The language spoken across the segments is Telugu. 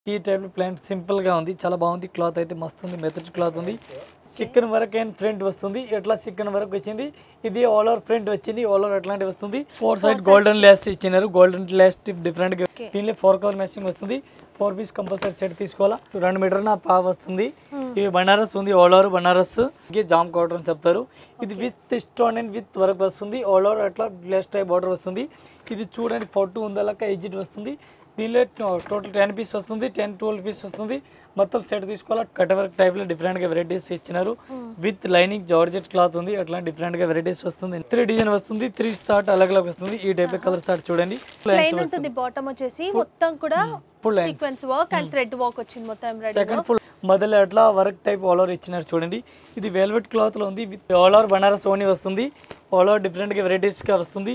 ఈ టైప్ ప్లాంట్ సింపుల్ గా ఉంది చాలా బాగుంది క్లాత్ అయితే మస్తు ఉంది మెథడ్ క్లాత్ ఉంది చికెన్ వరకు అండ్ ఫ్రంట్ వస్తుంది ఎట్లా చికెన్ వరకు వచ్చింది ఇది ఆల్ ఓవర్ ఫ్రంట్ వచ్చింది ఆల్ ఓవర్ అట్లాంటి వస్తుంది ఫోర్ సైడ్ గోల్డెన్ లాస్ట్ ఇచ్చినారు గోల్డెన్ లాస్ట్ డిఫరెంట్ గా దీనిలో ఫోర్ కలర్ మ్యాచింగ్ వస్తుంది ఫోర్ పీస్ కంపల్సరీ సెట్ తీసుకోవాలా రెండు మీటర్ నా పా వస్తుంది ఇవి బనారస్ ఉంది ఆల్ ఓవర్ బనారస్ ఇది జామ్ కాటన్ అని చెప్తారు ఇది with stone and with work వస్తుంది ఆల్ ఓవర్ అట్లా గ్లాస్ టైప్ బార్డర్ వస్తుంది ఇది చూడండి ఫోటో ఉందలక ఎజిట్ వస్తుంది దీనిలో టోటల్ టెన్ పీస్ వస్తుంది టెన్ ట్వెల్వ్ పీస్ వస్తుంది మొత్తం సెట్ తీసుకోవాలి కట్ వర్క్ టైప్లో డిఫరెంట్గా వెరైటీస్ ఇచ్చినారు విత్ లైనింగ్ జార్జెట్ క్లాత్ ఉంది అట్లా డిఫరెంట్గా వెరైటీస్ వస్తుంది త్రీ డిజైన్ వస్తుంది త్రీ షార్ట్ అలగ్ అలగ్ వస్తుంది ఈ టైప్ కలర్ షార్ట్ చూడండి ప్లెయిన్ ఉంటుంది బాటమ్ వచ్చేసి మొత్తం కూడా full lines. Sequence work and thread work వచ్చింది మొత్తం ఎంబ్రాయిడరీ సెకండ్ ఫుల్ మొదలు అట్లా వర్క్ టైప్ ఆల్ ఓవర్ ఇచ్చినారు చూడండి ఇది వెల్వెట్ క్లాత్ లో ఉంది విత్ ఆల్ ఓవర్ బనారస్ ఓని వస్తుంది ఆల్ ఓవర్ డిఫరెంట్ గా వెరైటీస్ గా వస్తుంది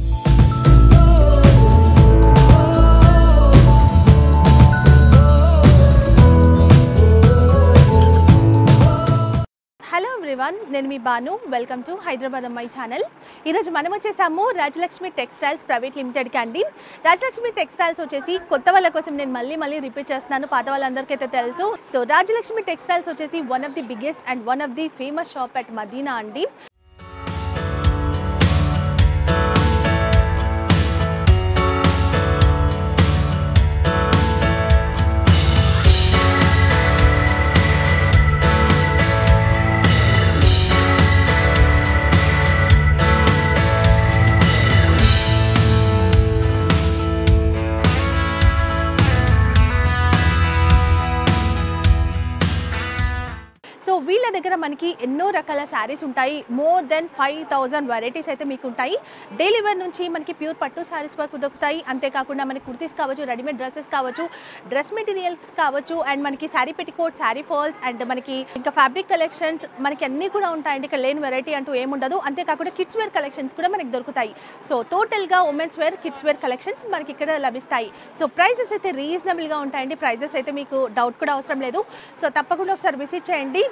హలో ఎవ్రీవన్ నేను మీ బాను వెల్కమ్ టు హైదరాబాద్ అమ్మాయి ఛానల్ ఈరోజు మనం వచ్చేసాము రాజలక్ష్మి టెక్స్టైల్స్ ప్రైవేట్ లిమిటెడ్కి అండి రాజలక్ష్మి టెక్స్టైల్స్ వచ్చేసి కొత్త వాళ్ళ కోసం నేను మళ్ళీ మళ్ళీ రిపీట్ చేస్తున్నాను పాత వాళ్ళందరికీ అయితే తెలుసు సో రాజలక్ష్మి టెక్స్టైల్స్ వచ్చేసి one of the biggest and one of the famous shop at Madina అండి సో వీళ్ళ దగ్గర మనకి ఎన్నో రకాల శారీస్ ఉంటాయి more than five thousand varieties అయితే మీకు ఉంటాయి డైలీ వేర్ నుంచి మనకి ప్యూర్ పట్టు శారీస్ వరకు దొరుకుతాయి అంతేకాకుండా మనకి కుర్తీస్ కావచ్చు రెడీమేడ్ డ్రెస్సెస్ కావచ్చు డ్రెస్ మెటీరియల్స్ కావచ్చు అండ్ మనకి sari petticoat sari falls and మనకి ఇంకా ఫ్యాబ్రిక్ కలెక్షన్స్ మనకి అన్నీ కూడా ఉంటాయండి ఇక్కడ లేని వెరైటీ అంటూ ఏముండదు అంతేకాకుండా కిడ్స్ వేర్ కలెక్షన్స్ కూడా మనకి దొరుకుతాయి సో టోటల్గా women's wear kids wear collections మనకి ఇక్కడ లభిస్తాయి సో ప్రైజెస్ అయితే రీజనబుల్గా ఉంటాయండి ప్రైజెస్ అయితే మీకు డౌట్ కూడా అవసరం లేదు సో తప్పకుండా ఒకసారి విజిట్ చేయండి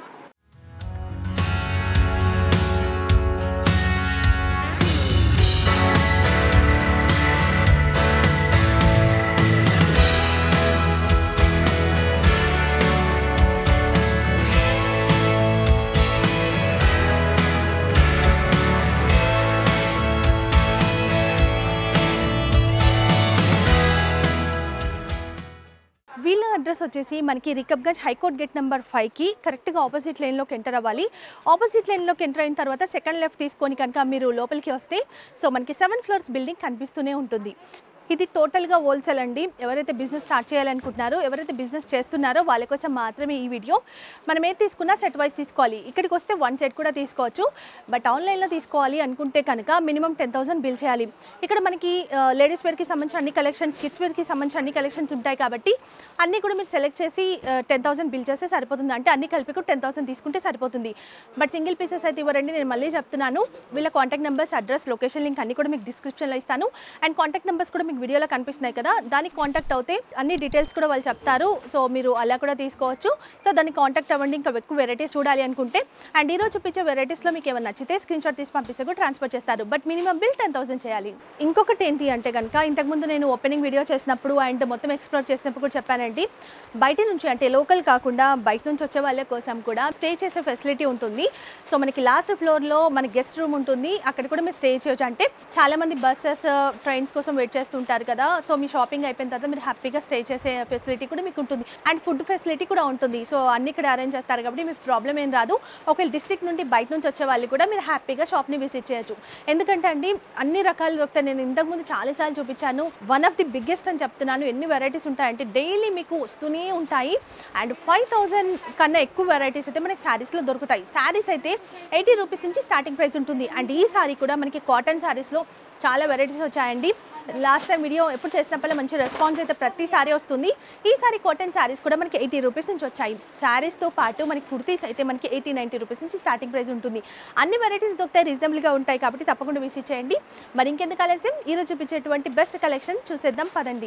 వీళ్ళ అడ్రస్ వచ్చేసి మనకి రికబ్గంజ్ హైకోర్ట్ గేట్ నెంబర్ ఫైవ్కి కరెక్ట్గా ఆపోజిట్ లైన్లోకి ఎంటర్ అవ్వాలి ఆపోజిట్ లైన్లోకి ఎంటర్ అయిన తర్వాత సెకండ్ లెఫ్ట్ తీసుకొని కనుక మీరు లోపలికి వస్తే సో మనకి సెవెన్ ఫ్లోర్స్ బిల్డింగ్ కనిపిస్తూనే ఉంటుంది ఇది టోటల్గా హోల్సేల్ అండి ఎవరైతే బిజినెస్ స్టార్ట్ చేయాలనుకుంటున్నారో ఎవరైతే బిజినెస్ చేస్తున్నారో వాళ్ళ కోసం మాత్రమే ఈ వీడియో మనం ఏది తీసుకున్నా సెట్ వైజ్ తీసుకోవాలి ఇక్కడికి వస్తే వన్ సెట్ కూడా తీసుకోవచ్చు బట్ ఆన్లైన్లో తీసుకోవాలి అనుకుంటే కనుక మినిమం టెన్ థౌసండ్ బిల్ చేయాలి ఇక్కడ మనకి లేడీస్ వేర్కి సంబంధించిన అన్ని కలెక్షన్స్ కిడ్స్ వేర్కి సంబంధించిన అన్ని కలెక్షన్స్ ఉంటాయి కాబట్టి అన్నీ కూడా మీరు సెలెక్ట్ చేసి టెన్ థౌసండ్ బిల్ చేస్తే సరిపోతుంది అంటే అన్ని కలిపి కూడా టెన్ థౌసండ్ తీసుకుంటే సరిపోతుంది బట్ సింగిల్ పీసెస్ అయితే ఇవ్వరండి నేను మళ్ళీ చెప్తున్నాను వీళ్ళ contact numbers address location link అన్ని కూడా మీకు డిస్క్రిప్షన్లో ఇస్తాను అండ్ కాంటాక్ట్ నెంబర్స్ కూడా మీకు వీడియోలో కనిపిస్తున్నాయి కదా దానికి కాంటాక్ట్ అవుతే అన్ని డీటెయిల్స్ కూడా వాళ్ళు చెప్తారు సో మీరు అలా కూడా తీసుకోవచ్చు సో దానికి కాంటాక్ట్ అవ్వండి ఇంకా ఎక్కువ వెరైటీస్ చూడాలి అనుకుంటే అండ్ ఈరోజు చూపించే వెరైటీస్లో మీకు ఏమైనా నచ్చితే స్క్రీన్ షాట్ తీసి పంపిస్తే కూడా ట్రాన్స్ఫర్ చేస్తారు but minimum bill ten thousand చేయాలి ఇంకొకటి ఏంటి అంటే కనుక ఇంతకుముందు నేను ఓపెనింగ్ వీడియో చేసినప్పుడు అండ్ మొత్తం ఎక్స్ప్లోర్ చేసినప్పుడు కూడా చెప్పానండి బయట నుంచి అంటే లోకల్ కాకుండా బయట నుంచి వచ్చే వాళ్ళ కోసం కూడా స్టే చేసే ఫెసిలిటీ ఉంటుంది సో మనకి లాస్ట్ ఫ్లోర్లో మన గెస్ట్ రూమ్ ఉంటుంది అక్కడ కూడా మీరు స్టే చేయొచ్చు అంటే చాలా మంది బస్సెస్ ట్రైన్స్ కోసం వెయిట్ చేస్తుంటారు కదా సో మీ షాపింగ్ అయిపోయిన తర్వాత మీరు హ్యాపీగా స్టే చేసే ఫెసిలిటీ కూడా మీకు ఉంటుంది అండ్ ఫుడ్ ఫెసిలిటీ కూడా ఉంటుంది సో అన్ని ఇక్కడ అరేంజ్ చేస్తారు కాబట్టి మీకు ప్రాబ్లం ఏం రాదు ఒకవేళ డిస్ట్రిక్ట్ నుండి బయట నుంచి వచ్చే వాళ్ళు కూడా మీరు హ్యాపీగా షాప్ని విజిట్ చేయొచ్చు ఎందుకంటే అండి అన్ని రకాలు దొరుకుతాయి నేను ఇంతకుముందు చాలాసార్లు చూపించాను వన్ ఆఫ్ ది బిగ్గెస్ట్ అని చెప్తున్నాను ఎన్ని వెరైటీస్ ఉంటాయంటే డైలీ మీకు వస్తూనే ఉంటాయి అండ్ ఫైవ్ థౌజండ్ కన్నా ఎక్కువ వెరైటీస్ అయితే మనకి శారీస్లో దొరుకుతాయి శారీస్ అయితే ఎయిటీ రూపీస్ నుంచి స్టార్టింగ్ ప్రైస్ ఉంటుంది అండ్ ఈ సారీ కూడా మనకి కాటన్ శారీస్లో చాలా వెరైటీస్ వచ్చాయండి లాస్ట్ టైం వీడియో ఎప్పుడు చేసినప్పుడే మంచి రెస్పాన్స్ అయితే ప్రతి సారీ వస్తుంది ఈసారి కాటన్ శారీస్ కూడా మనకి ఎయిటీ రూపీస్ నుంచి వచ్చాయి శారీస్తో పాటు మనకి కుర్తీస్ అయితే మనకి ఎయిటీ నైంటీ రూపీస్ నుంచి స్టార్టింగ్ ప్రైస్ ఉంటుంది అన్ని వెరైటీస్ దొరుకుతాయి రీజనబుల్గా ఉంటాయి కాబట్టి తప్పకుండా విజిట్ చేయండి మరి ఇంకెందుకు ఆలస్యం ఈరోజు చూపించేటువంటి బెస్ట్ కలెక్షన్ చూసేద్దాం పదండి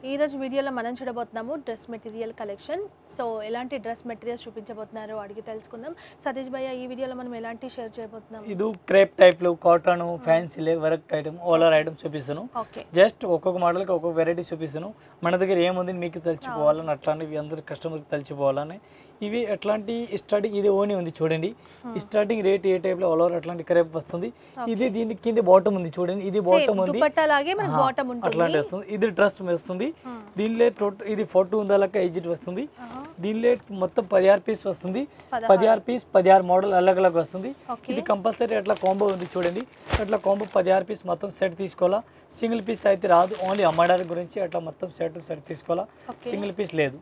ఈ రోజు వీడియోలో మనం చూడబోతున్నాము డ్రెస్ మెటీరియల్ కలెక్షన్ సో ఎలాంటి డ్రెస్ మెటీరియల్స్ చూపించబోతున్నారో అడిగి తెలుసుకుందాం సతీష్ భయ్య ఈ వీడియోలో మనం ఎలాంటి షేర్ చేయబోతున్నాం ఇది క్రేప్ టైప్లో కాటన్ ఫ్యాన్సీ వర్క్ ఐటమ్ ఓలర్ ఐటమ్ చూపిస్తాను ఓకే జస్ట్ ఒక్కొక్క మోడల్కి ఒక్కొక్క వెరైటీ చూపిస్తాను మన దగ్గర ఏముంది మీకు తెలిసిపోవాలని అట్లాంటివి అందరు కస్టమర్కి తెలిసిపోవాలని ఇవి ఎట్లాంటి స్టార్టింగ్ ఇది ఓనీ ఉంది చూడండి స్టార్టింగ్ రేట్ ఏ టైప్లో ఆల్ ఓవర్ అట్లాంటి క్రేప్ వస్తుంది ఇది దీని కింద బాటమ్ ఉంది చూడండి ఇది బాటమ్ ఉంది దుపట్టా లాగే మనకు ఆహా, బాటమ్ ఉంటుంది అట్లాంటి వస్తుంది ఇది డ్రెస్ వస్తుంది దీనిలో టోటల్ ఇది ఫోటో ఉందాలక ఎజిట్ వస్తుంది దీనిలో మొత్తం పదిహారు పీస్ వస్తుంది పదిహారు పీస్ పదిహారు మోడల్ అలగ్ అలగ్ వస్తుంది Okay. ఇది కంపల్సరీ అట్లా కాంబో ఉంది చూడండి అట్లా కాంబో పదిహారు పీస్ మొత్తం సెట్ తీసుకోవాలా సింగిల్ పీస్ అయితే రాదు ఓన్లీ అమ్మడానికి గురించి అట్లా మొత్తం సెట్ సెట్ తీసుకోవాలా Okay. సింగిల్ పీస్ లేదు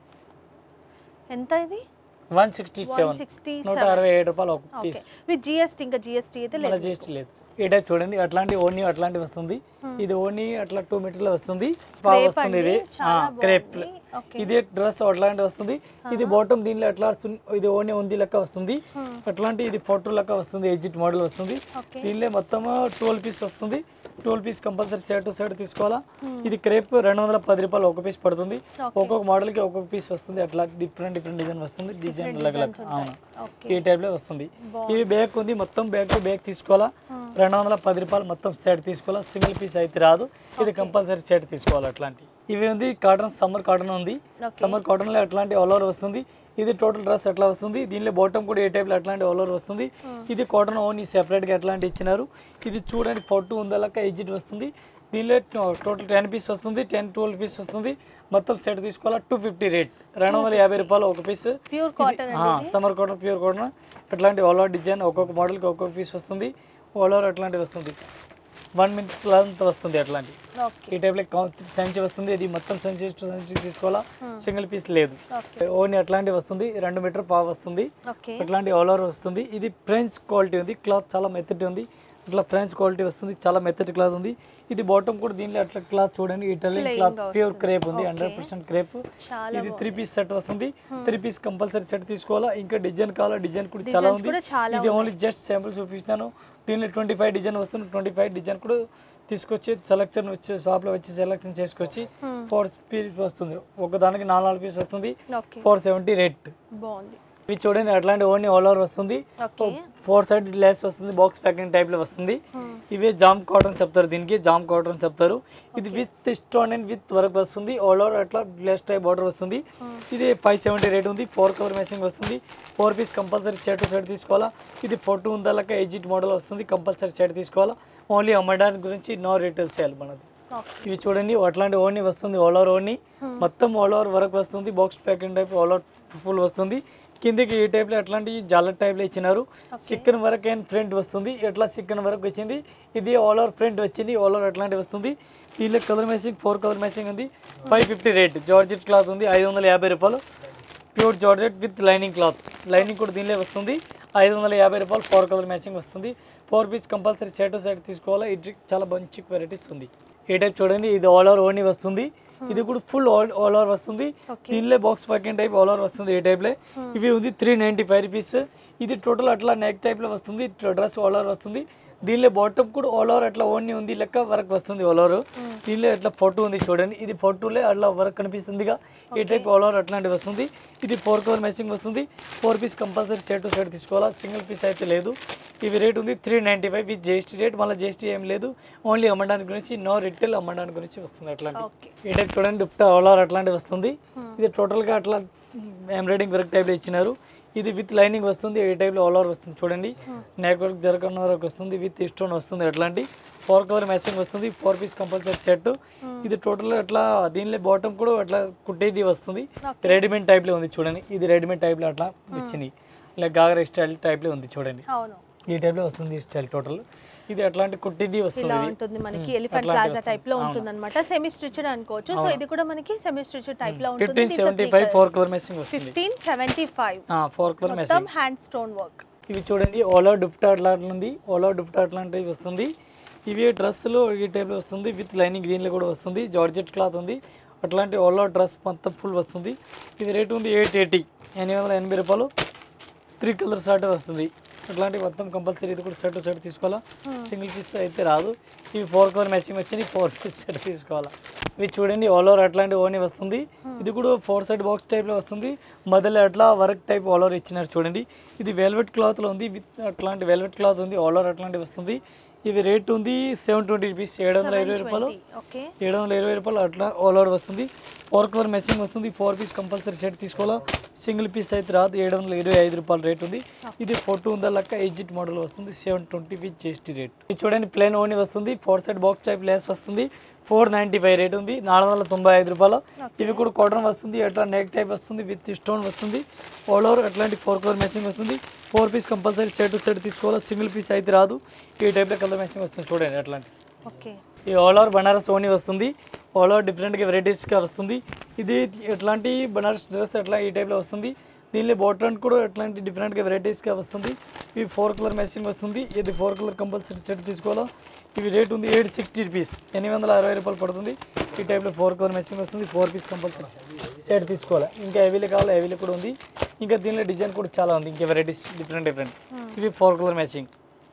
ఎంత ఇది వన్ సిక్స్టీ సెవెన్ 167. నూట అరవై ఏడు రూపాయలు ఒక ఓకే పీస్ విత్ జిఎస్టీ ఇంకా జిఎస్టీ అయితే మళ్ళీ లేదు జిఎస్టీ లేదు ఈ టైప్ చూడండి అట్లాంటి ఓనీ అట్లాంటి వస్తుంది ఇది ఓనీ అట్లా టూ మీటర్లో వస్తుంది బాగా Crepe వస్తుంది అండి, ఇది చాలా క్రేప్ బాగుంది. Okay. ఇది డ్రెస్ అట్లాంటి వస్తుంది ఇది బాటమ్ దీనిలో ఎట్లా వస్తుంది ఇది ఓనీ ఉంది లెక్క వస్తుంది అట్లాంటి ఇది ఫోటో లెక్క వస్తుంది ఎజిట్ మోడల్ వస్తుంది Okay. దీనిలో మొత్తం ట్వెల్వ్ పీస్ వస్తుంది twelve piece compulsory side to side తీసుకోవాలా ఇది క్రేప్ రెండు వందల పది రూపాయలు ఒక పీస్ పడుతుంది ఒక్కొక్క మోడల్కి ఒక్కొక్క పీస్ వస్తుంది అట్లా డిఫరెంట్ డిఫరెంట్ డిజైన్ వస్తుంది డిజైన్ అలగ్ అలగ్ అవును ఓకే ఈ టైప్ లో వస్తుంది ఇవి బ్యాగ్ ఉంది మొత్తం బ్యాగ్ టు బ్యాగ్ తీసుకోవాలా రెండు వందల పది రూపాయలు మొత్తం సెట్ తీసుకోవాలా సింగిల్ పీస్ అయితే రాదు ఇది కంపల్సరీ సెట్ తీసుకోవాలి అట్లాంటి ఇవి ఉంది కాటన్ సమ్మర్ కాటన్ ఉంది సమ్మర్ కాటన్ లో అట్లాంటి ఆల్ ఓవర్ వస్తుంది ఇది టోటల్ డ్రెస్ ఎట్లా వస్తుంది దీనిలో బాటమ్ కూడా ఏ టైప్ లో అట్లాంటి ఆల్ ఓవర్ వస్తుంది ఇది కాటన్ ఓన్లీ సెపరేట్ గా అట్లాంటి ఇచ్చినారు ఇది చూడండి ఫోటో ఉందలక ఎజిట్ వస్తుంది దీనిలో టోటల్ టెన్ పీస్ వస్తుంది టెన్ ట్వెల్వ్ పీస్ వస్తుంది మొత్తం సెట్ తీసుకోవాలా టూ ఫిఫ్టీ రేట్ రెండు వందల యాభై రూపాయలు ఒక piece pure cotton summer cotton pure cotton అట్లాంటి ఆల్ ఓవర్ డిజైన్ ఒక్కొక్క మోడల్కి ఒక్కొక్క పీస్ వస్తుంది ఆల్ ఓవర్ అట్లాంటివి వస్తుంది వన్ మినిట్ లెంత్ వస్తుంది అట్లాంటి ఓకే ఈ టైప్లో సంచి వస్తుంది ఇది మొత్తం సంచి సంచి తీసుకోవాలా సింగిల్ పీస్ లేదు ఓకే ఓన్లీ అట్లాంటివి వస్తుంది రెండు మీటర్ పావు వస్తుంది ఓకే అట్లాంటి ఆల్ ఓవర్ వస్తుంది ఇది ఫ్రెంచ్ క్వాలిటీ ఉంది క్లాత్ చాలా మెత్తటి ఉంది ఇట్లా ఫ్రెంచ్ క్వాలిటీ వస్తుంది చాలా మెత్తటి క్లాత్ ఉంది ఇది బాటమ్ కూడా దీనిలో అట్లా క్లాత్ చూడండి ఇటాలియన్ క్లాత్ ప్యూర్ క్రేప్ ఉంది హండ్రెడ్ పర్సెంట్ క్రేప్ చాలా ఇది త్రీ పీస్ సెట్ వస్తుంది త్రీ పీస్ కంపల్సరీ సెట్ తీసుకోవాలా ఇంకా డిజైన్ కావాలా డిజైన్ కూడా చాలా ఉంది కూడా చాలా ఇది ఓన్లీ జస్ట్ శాంపుల్ చూపిస్తున్నాను దీనిలో ట్వంటీ ఫైవ్ డిజైన్ వస్తుంది ట్వంటీ ఫైవ్ డిజైన్ కూడా తీసుకొచ్చి సెలెక్షన్ వచ్చి షాప్లో వచ్చి సెలెక్షన్ చేసుకొచ్చి ఫోర్ పీస్ వస్తుంది ఒక దానికి నాలుగు నాలుగు పీస్ వస్తుంది ఓకే ఫోర్ సెవెంటీ రేట్ బాగుంది ఇవి చూడండి అట్లాంటి ఓన్లీ ఆల్ ఓవర్ వస్తుంది ఓకే ఫోర్ సైడ్ లెస్ వస్తుంది బాక్స్ ప్యాకింగ్ టైప్ లో వస్తుంది ఇవి జామ్ కాటన్ చెప్తారు దీనికి జామ్ కాటన్ చెప్తారు ఇది with stone and with work వస్తుంది ఆల్ ఓవర్ అట్లా లెస్ టైప్ బార్డర్ వస్తుంది ఇది ఫైవ్ సెవెంటీ రేట్ ఉంది ఫోర్ కలర్ మ్యాచింగ్ వస్తుంది four piece compulsory set set తీసుకోవాలా ఇది ఫోటో ఉందాలక ఎజిట్ మోడల్ వస్తుంది కంపల్సరీ సెట్ తీసుకోవాలా ఓన్లీ అమ్మడానికి గురించి నో రిటైల్ చేయాలి మనది ఓకే ఇవి చూడండి అట్లాంటి ఓనీ వస్తుంది ఆల్ ఓవర్ ఓనీ మొత్తం ఆల్ ఓవర్ వర్క్ వస్తుంది box packing type all over full వస్తుంది కిందకి ఈ టైప్లో అట్లాంటి జాలర్ టైప్లో ఇచ్చినారు చికెన్ వర్క్ అండ్ ఫ్రంట్ వస్తుంది ఎట్లా చికెన్ వర్క్ వచ్చింది ఇది ఆల్ ఓవర్ ఫ్రంట్ వచ్చింది ఆల్ ఓవర్ అట్లాంటి వస్తుంది దీనిలో colour matching four colour matching ఉంది five fifty rate georgette cloth ఉంది ఐదు వందల యాభై రూపాయలు pure georgette with lining cloth lining కూడా దీనిలో వస్తుంది ఐదు వందల యాభై రూపాయలు ఫోర్ కలర్ మ్యాచింగ్ వస్తుంది four piece compulsory set set తీసుకోవాలా ఇది చాలా మంచి వెరైటీస్ ఉంది ఏ టైప్ చూడండి ఇది ఆల్ ఓవర్ ఓనీ వస్తుంది ఇది కూడా ఫుల్ ఆల్ ఆల్ ఓవర్ వస్తుంది దీనిలో box packing type all over వస్తుంది ఏ టైప్లో ఇవి ఉంది త్రీ నైంటీ ఫైవ్ రూపీస్ ఇది టోటల్ అట్లా నెక్ టైప్లో వస్తుంది డ్రెస్ ఆల్ ఓవర్ వస్తుంది దీనిలో బాటమ్ కూడా ఆల్ ఓవర్ అట్లా ఓన్లీ ఉంది లెక్క వర్క్ వస్తుంది ఆల్ ఓవర్ దీనిలో అట్లా ఫోటో ఉంది చూడండి ఇది ఫోటోలే అట్లా వర్క్ కనిపిస్తుందిగా ఈ టైప్ ఆల్ ఓవర్ అట్లాంటివి వస్తుంది ఇది ఫోర్ కలర్ మ్యాచింగ్ వస్తుంది four piece compulsory set to set తీసుకోవాలా సింగిల్ పీస్ అయితే లేదు ఇవి రేట్ ఉంది three ninety five with GST rate మళ్ళీ జిఎస్టీ ఏం లేదు ఓన్లీ అమ్మడానికి గురించి నో రిటైల్ అమ్మడానికి గురించి వస్తుంది అట్లాంటి ఓకే ఈ టైప్ చూడండి దుప్టా ఆల్ ఓవర్ అట్లాంటివి వస్తుంది ఇది టోటల్గా అట్లా ఎంబ్రాయిడింగ్ వర్క్ టైప్లో ఇచ్చినారు ఇది విత్ లైనింగ్ వస్తుంది ఈ టైప్లో ఆల్ ఓవర్ వస్తుంది చూడండి నెక్ వర్క్ జరగన్న వరకు వస్తుంది విత్ స్టోన్ వస్తుంది అట్లాంటి ఫోర్ కలర్ మ్యాచింగ్ వస్తుంది ఫోర్ పీస్ కంపల్సరీ సెట్ ఇది టోటల్ అట్లా దీనిలో బాటమ్ కూడా అట్లా కుట్టేది వస్తుంది రెడీమేడ్ టైప్లో ఉంది చూడండి ఇది రెడీమేడ్ టైప్లో అట్లా వచ్చింది ఇలా గాగర స్టైల్ టైప్లో ఉంది చూడండి అవును ఈ టైప్లో వస్తుంది ఈ స్టైల్ టోటల్ ఇది అట్లాంటి కుట్టిది ఇలా వస్తుంది ఇది. ఉంటుంది మనకి ఎలిఫెంట్ ప్లాజా టైప్ లో ఉంటుంది అనమాట సెమీ స్టిచ్డ్ అనుకోవచ్చు సో ఇది కూడా మనకి సెమీ స్టిచ్డ్ టైప్ లో ఉంటుంది fifteen seventy five four colour matching వస్తుంది fifteen seventy five four colour matching మొత్తం హ్యాండ్ స్టోన్ వర్క్ ఇవి చూడండి ఓలా డుఫ్టా అట్లాంటి ఉంది ఓలా డుఫ్టా అట్లాంటివి వస్తుంది ఇవి డ్రెస్సులు ఈ టైప్లో వస్తుంది విత్ లైనింగ్ దీనిలో కూడా వస్తుంది జార్జెట్ క్లాత్ ఉంది అట్లాంటి ఓలా డ్రెస్ మొత్తం ఫుల్ వస్తుంది ఇది రేట్ ఉంది ఎయిట్ ఎయిటీ ఎనిమిది వందల ఎనభై రూపాయలు త్రీ కలర్ షర్ట్ వస్తుంది అట్లాంటి మొత్తం కంపల్సరీ ఇది కూడా షర్ట్ షర్ట్ తీసుకోవాలా సింగిల్ పీస్ అయితే రాదు ఇవి ఫోర్ కలర్ మ్యాచింగ్ వచ్చింది ఫోర్ పీస్ షర్ట్ తీసుకోవాలా ఇవి చూడండి ఆల్ ఓవర్ అట్లాంటి ఓని వస్తుంది ఇది కూడా ఫోర్ సైడ్ బాక్స్ టైప్లో వస్తుంది మధ్యలో అట్లా వర్క్ టైప్ ఆల్ ఓవర్ ఇచ్చినారు చూడండి ఇది వెల్వెట్ క్లాత్లో ఉంది విత్ అట్లాంటి వెల్వెట్ క్లాత్ ఉంది ఆల్ ఓవర్ అట్లాంటి వస్తుంది ఇవి రేట్ ఉంది సెవెన్ ట్వంటీ రూపీస్ ఏడు వందల ఇరవై రూపాయలు ఓకే ఏడు వందల ఇరవై రూపాయలు అట్లా ఆల్ ఓవర్ వస్తుంది ఫోర్ కలర్ మెషింగ్ వస్తుంది ఫోర్ పీస్ కంపల్సరీ సెట్ తీసుకోవాలా సింగిల్ పీస్ అయితే రాదు ఏడు వందల ఇరవై ఐదు రూపాయలు రేట్ ఉంది ఇది ఫోర్ ఉందా లెక్క ఎయిజిట్ మోడల్ వస్తుంది seven twenty with GST rate ఇది చూడండి ప్లేన్ ఓని వస్తుంది four side box type lace వస్తుంది ఫోర్ నైంటీ ఫైవ్ రేట్ ఉంది నాలుగు వందల తొంభై ఐదు రూపాయలు ఇవి కూడా కాటన్ వస్తుంది అట్లా నెక్ టైప్ వస్తుంది విత్ స్టోన్ వస్తుంది ఆల్ ఓవర్ అట్లాంటి ఫోర్ కలర్ మ్యాచింగ్ వస్తుంది four piece compulsory set to set తీసుకోవాలి సింగిల్ పీస్ అయితే రాదు ఈ టైప్లో కలర్ మ్యాచింగ్ వస్తుంది చూడండి అట్లాంటి ఓకే ఈ ఆల్ ఓవర్ బనారస్ ఓని వస్తుంది ఆల్ ఓవర్ డిఫరెంట్గా వెరైటీస్గా వస్తుంది ఇది ఎట్లాంటి బనారస్ డ్రెస్ అట్లా ఈ టైప్లో వస్తుంది దీనిలో బాటన్ కూడా ఎట్లాంటి డిఫరెంట్గా వెరైటీస్గా వస్తుంది ఇవి ఫోర్ కలర్ మ్యాచింగ్ వస్తుంది ఇది ఫోర్ కలర్ కంపల్సరీ సెట్ తీసుకోవాలా ఇవి రేట్ ఉంది ఎయిట్ సిక్స్టీ రూపీస్ ఎనిమిది వందల అరవై రూపాయలు పడుతుంది ఈ టైప్లో ఫోర్ కలర్ మ్యాచింగ్ వస్తుంది ఫోర్ పీస్ కంపల్సరీ సెట్ తీసుకోవాలి ఇంకా హెవీలో కావాలి హెవీలో కూడా ఉంది ఇంకా దీనిలో డిజైన్ కూడా చాలా ఉంది ఇంకా వెరైటీస్ డిఫరెంట్ డిఫరెంట్ ఇవి ఫోర్ కలర్ మ్యాచింగ్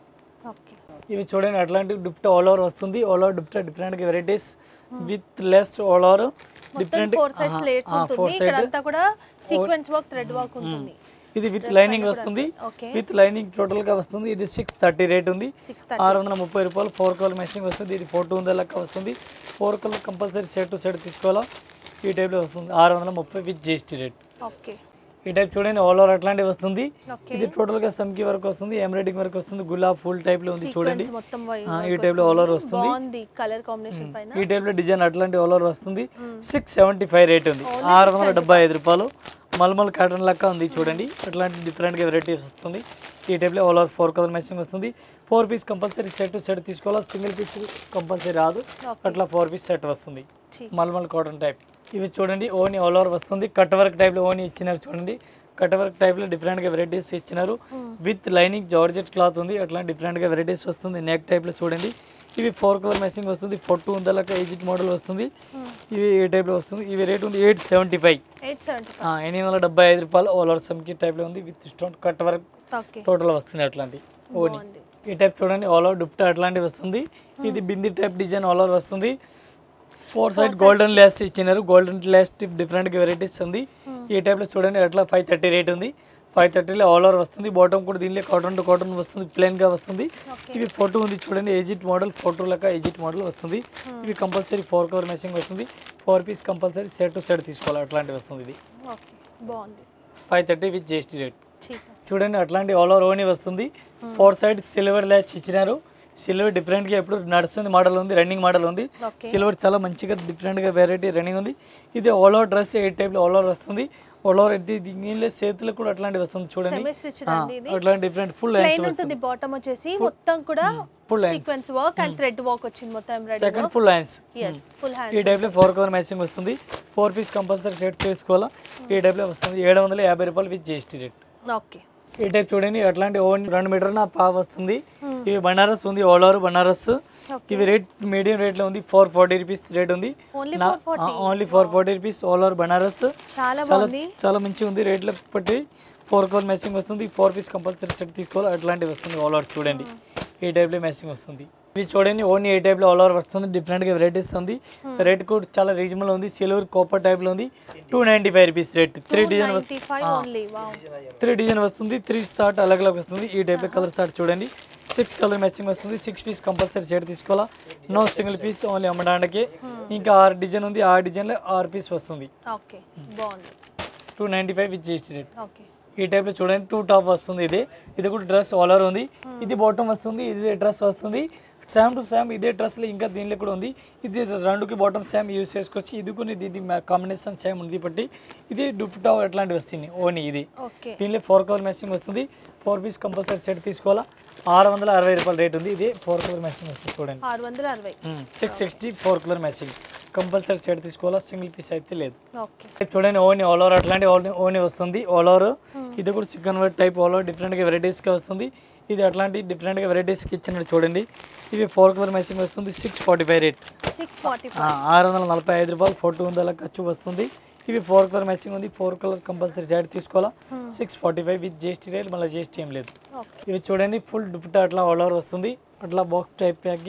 ఓకే ఇవి చూడండి అట్లాంటి దుప్టా ఆల్ ఓవర్ వస్తుంది all over dupatta different varieties with lace all over different four sides లేట్స్ ఉంటుంది ఇక్కడ అంతా కూడా సీక్వెన్స్ వర్క్ థ్రెడ్ వర్క్ ఉంటుంది ఇది విత్ లైనింగ్ వస్తుంది ఓకే విత్ లైనింగ్ టోటల్ గా వస్తుంది ఇది సిక్స్ థర్టీ రేట్ ఉంది సిక్స్ ఆరు వందల ముప్పై రూపాయలు ఫోర్ కలర్ మెషింగ్ వస్తుంది ఇది ఫోర్ టూ వందల లెక్క వస్తుంది four colour compulsory set to set తీసుకోవాలా ఈ టైప్లో వస్తుంది ఆరు వందల ముప్పై విత్ జిఎస్టీ రేట్ ఓకే ఈ టైప్ చూడండి ఆల్ ఓవర్ అట్లాంటివి వస్తుంది ఓకే ఇది టోటల్ గా సంకి వర్క్ వస్తుంది ఎంబ్రాయిడింగ్ వర్క్ వస్తుంది గులాబ్ ఫుల్ టైప్ లో ఉంది చూడండి సీక్వెన్స్ మొత్తం ఆ, ఈ టైప్ లో ఆల్ ఓవర్ వస్తుంది బాగుంది కలర్ కాంబినేషన్ పైన ఈ టైప్ లో డిజైన్ అట్లాంటి ఆల్ ఓవర్ వస్తుంది సిక్స్ సెవెంటీ ఫైవ్ రేట్ ఉంది ఆరు వందల డెబ్బై ఐదు రూపాయలు మల్మల్ కాటన్ లెక్క ఉంది చూడండి అట్లాంటి డిఫరెంట్గా వెరైటీస్ వస్తుంది ఈ టైప్లో all over four colour matching వస్తుంది four piece compulsory set to set తీసుకోవాలి సింగిల్ పీస్ కంపల్సరీ రాదు అట్లా ఫోర్ పీస్ సెట్ వస్తుంది ఠీక్. మల్మల్ కాటన్ టైప్ ఇవి చూడండి ఓని ఆల్ ఓవర్ వస్తుంది కట్ వర్క్ టైప్లో ఓని ఇచ్చినారు చూడండి కట్ వర్క్ టైప్లో డిఫరెంట్గా వెరైటీస్ ఇచ్చినారు విత్ లైనింగ్ జార్జెట్ క్లాత్ ఉంది అట్లా డిఫరెంట్గా వెరైటీస్ వస్తుంది నెక్ టైప్లో చూడండి ఇవి ఫోర్ కలర్ మ్యాచింగ్ వస్తుంది ఫోర్ ఉందలక ఎయిజిట్ మోడల్ వస్తుంది ఇవి ఏ టైప్లో వస్తుంది ఇవి రేట్ ఉంది eight seventy five eight seventy ఎనిమిది వందల డెబ్బై ఐదు రూపాయలు ఆల్ ఓవర్ సమ్కి టైప్లో ఉంది with stone cut work okay total వస్తుంది అట్లాంటి ఓని బాగుంది ఈ టైప్ చూడండి ఆల్ ఓవర్ దుప్టా అట్లాంటివి వస్తుంది ఇది bindi type design all over వస్తుంది ఫోర్ సైడ్ గోల్డెన్ లెస్ ఇచ్చినారు గోల్డెన్ లెస్ డిఫరెంట్ వెరైటీస్ ఉంది ఈ టైప్లో చూడండి అట్లా ఫైవ్ థర్టీ రేట్ ఉంది ఫైవ్ థర్టీలో ఆల్ ఓవర్ వస్తుంది బాటమ్ కూడా దీనిలో కాటన్ టు కాటన్ వస్తుంది ప్లెయిన్గా వస్తుంది ఇవి ఫోటో ఉంది చూడండి ఎజిట్ మోడల్ ఫోటో లెక్క ఎజిట్ మోడల్ వస్తుంది ఇవి కంపల్సరీ ఫోర్ కలర్ మ్యాచింగ్ వస్తుంది four piece compulsory set to set తీసుకోవాలి అట్లాంటివి వస్తుంది ఇది ఓకే బాగుంది five thirty with GST rate ఠీక్ చూడండి అట్లాంటి ఆల్ ఓవర్ ఓని వస్తుంది ఫోర్ సైడ్ సిల్వర్ ల్యాచ్ ఇచ్చినారు సిల్వర్ డిఫరెంట్గా ఎప్పుడు నడుస్తుంది మోడల్ ఉంది రన్నింగ్ మోడల్ ఉంది ఓకే సిల్వర్ చాలా మంచిగా డిఫరెంట్గా వెరైటీ రన్నింగ్ ఉంది ఇది ఆల్ ఓవర్ డ్రెస్ ఎయిట్ టైప్లో ఆల్ ఓవర్ వస్తుంది ఆల్ ఓవర్ ఇది దీనిలో చేతులకు కూడా అట్లాంటివి వస్తుంది చూడండి సెమీ స్టిచ్ ఆ, అండి ఇది అట్లాంటి డిఫరెంట్ ఫుల్ లైన్స్ ప్లెయిన్ ఉంటుంది బాటమ్ వచ్చేసి మొత్తం కూడా full lines. Sequence work and thread work వచ్చింది మొత్తం ఎంబ్రాయిడరీ సెకండ్ ఫుల్ లైన్స్ ఎస్ ఫుల్ హ్యాండ్ ఈ టైప్లో ఫోర్ కలర్ మ్యాచింగ్ వస్తుంది ఫోర్ పీస్ కంపల్సరీ సెట్ చేసుకోవాలా ఈ టైప్లో వస్తుంది ఏడు వందల యాభై రూపాయలు విత్ జిఎస్టీ రేట్ ఓకే ఈ టైప్ చూడండి అట్లాంటి ఓన్ రెండు మీటర్ నా పా వస్తుంది ఇవి బనారస్ ఉంది ఆల్ ఓవర్ బనారస్ ఇవి రేట్ మీడియం రేట్లో ఉంది ఫోర్ ఫార్టీ రూపీస్ రేట్ ఉంది ఓన్లీ నా- four forty only four forty rupees all over Banaras చాలా చాలా బాగుంది చాలా మంచిగా ఉంది రేట్లో బట్టి ఫోర్ కలర్ మ్యాచింగ్ వస్తుంది ఫోర్ పీస్ కంపల్సరీ సెట్ తీసుకోవాలి అట్లాంటివి వస్తుంది ఆల్ ఓవర్ చూడండి ఈ టైప్లో మ్యాచింగ్ వస్తుంది ఇవి చూడండి ఓన్లీ ఏ టైప్లో ఆల్ ఓవర్ వస్తుంది డిఫరెంట్గా వెరైటీస్ ఉంది రేట్ కూడా చాలా రీజనబుల్ ఉంది సిల్వర్ కాపర్ టైప్లో ఉంది two ninety five rupees rate three design ninety five only wow three design వస్తుంది త్రీ షార్ట్ అలగ్ అలగ్ వస్తుంది ఈ టైప్ కలర్ షార్ట్ చూడండి సిక్స్ కలర్ మ్యాచింగ్ వస్తుంది సిక్స్ పీస్ కంపల్సరీ షేడ్ తీసుకోవాలా నో సింగిల్ పీస్ ఓన్లీ అమ్మడానికి ఇంకా ఆరు డిజైన్ ఉంది ఆ డిజైన్లో ఆరు పీస్ వస్తుంది ఓకే బాగుంది two ninety five with GST rate okay ఈ టైప్లో చూడండి టూ టాప్ వస్తుంది ఇది ఇది కూడా డ్రెస్ ఆలర్ ఉంది ఇది బాటమ్ వస్తుంది ఇది డ్రెస్ వస్తుంది సేమ్ టు సేమ్ ఇదే డ్రెస్లో ఇంకా దీనిలో కూడా ఉంది ఇది రెండుకి బాటమ్ సేమ్ యూస్ చేసుకోవచ్చు ఇది కూడా ఇది ఇది కాంబినేషన్ సేమ్ ఉంది బట్టి ఇది డుప్టా అట్లాంటివి వస్తుంది ఓని ఇది ఓకే దీనిలో ఫోర్ కలర్ మ్యాచింగ్ వస్తుంది ఫోర్ పీస్ కంపల్సరీ సెట్ తీసుకోవాలా ఆరు వందల అరవై రూపాయల రేట్ ఉంది ఇది ఫోర్ కలర్ మ్యాచింగ్ వస్తుంది చూడండి ఆరు వందల అరవై six sixty four colour matching compulsory set తీసుకోవాలా సింగిల్ పీస్ అయితే లేదు ఓకే చూడండి ఓని ఆల్ ఓవర్ అట్లాంటి ఓని ఓని వస్తుంది ఆల్ ఓవర్ ఇది కూడా chikan work type all over డిఫరెంట్గా వెరైటీస్గా వస్తుంది ఇది అట్లాంటి డిఫరెంట్గా వెరైటీస్కి ఇచ్చినట్టు చూడండి ఇవి ఫోర్ కలర్ మ్యాచింగ్ వస్తుంది six forty five rate six forty ఆరు వందల నలభై ఐదు రూపాయలు ఫోర్ టూ వందల ఖర్చు వస్తుంది ఇవి ఫోర్ కలర్ మ్యాచింగ్ ఉంది ఫోర్ కలర్ కంపల్సరీ సైడ్ తీసుకోవాలా six forty five with GST rate మళ్ళీ జిఎస్టీ ఏం లేదు ఓకే ఇవి చూడండి ఫుల్ దుపట్టా అట్లా ఆల్ ఓవర్ వస్తుంది అట్లా box type packing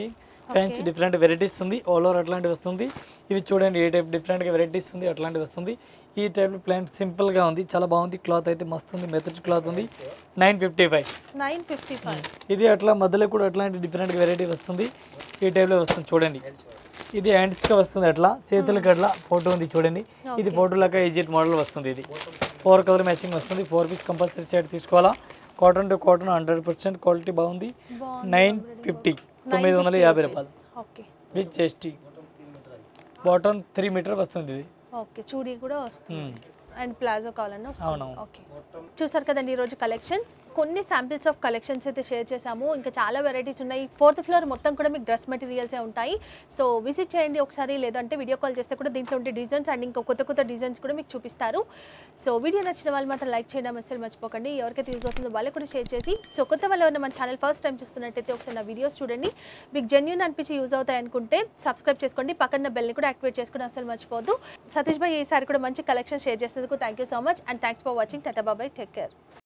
fancy different varieties ఉంది ఆల్ ఓవర్ అట్లాంటివి వస్తుంది ఇవి చూడండి ఏ టైప్ డిఫరెంట్గా వెరైటీస్ ఉంది అట్లాంటివి వస్తుంది ఈ టైప్ ప్లాంట్ సింపుల్గా ఉంది చాలా బాగుంది క్లాత్ అయితే మస్తు ఉంది మెథడ్ క్లాత్ ఉంది nine fifty five nine fifty five ఇది అట్లా మధ్యలో కూడా అట్లాంటి డిఫరెంట్ వెరైటీ వస్తుంది ఈ టైప్లో వస్తుంది చూడండి ఇది హ్యాండ్స్గా వస్తుంది అట్లా చేతులకి అట్లా ఫోటో ఉంది చూడండి ఇది ఫోటో లాగా ఈజిట్ మోడల్ వస్తుంది ఇది ఫోర్ కలర్ మ్యాచింగ్ వస్తుంది ఫోర్ పీస్ కంపల్సరీ సెట్ తీసుకోవాలా cotton to cotton hundred percent quality బాగుంది నైన్ ఫిఫ్టీ తొమ్మిది వందల యాభై రూపాయలు ఓకే విత్ చెస్టీ బాటమ్ త్రీ మీటర్ వస్తుంది ఇది ఓకే చూడీ కూడా వస్తుంది మ్మ్. అండ్ ప్లాజో కావాలన్నా వస్తుంది అవునవును. ఓకే చూసారు కదండి ఈరోజు కలెక్షన్స్ కొన్ని శాంపిల్స్ ఆఫ్ కలెక్షన్స్ అయితే షేర్ చేసాము ఇంకా చాలా వెరైటీస్ ఉన్నాయి ఫోర్త్ ఫ్లోర్ మొత్తం కూడా మీకు డ్రెస్ మెటీరియల్సే ఉంటాయి సో విజిట్ చేయండి ఒకసారి లేదంటే వీడియో కాల్ చేస్తే కూడా దీంట్లో ఉండే డిజైన్స్ అండ్ ఇంకా కొత్త కొత్త డిజైన్స్ కూడా మీకు చూపిస్తారు సో వీడియో నచ్చిన వాళ్ళు మాత్రం లైక్ చేయడం అసలు మర్చిపోకండి ఎవరికైతే యూజ్ అవుతుందో వాళ్ళకి కూడా షేర్ చేసి సో కొత్త వాళ్ళు ఎవరైనా మన ఛానల్ ఫస్ట్ టైం చూస్తున్నట్టయితే ఒకసారి నా వీడియోస్ చూడండి మీకు జెన్యున్ అనిపించి యూజ్ అవుతాయి అనుకుంటే సబ్స్క్రైబ్ చేసుకోండి పక్కన బెల్ని కూడా యాక్టివేట్ చేసుకుని అసలు మర్చిపోవద్దు సతీష్ భాయ్ ఈసారి కూడా మంచి కలెక్షన్ షేర్ చేసినందుకు thank you so much and thanks for watching tata bye bye take care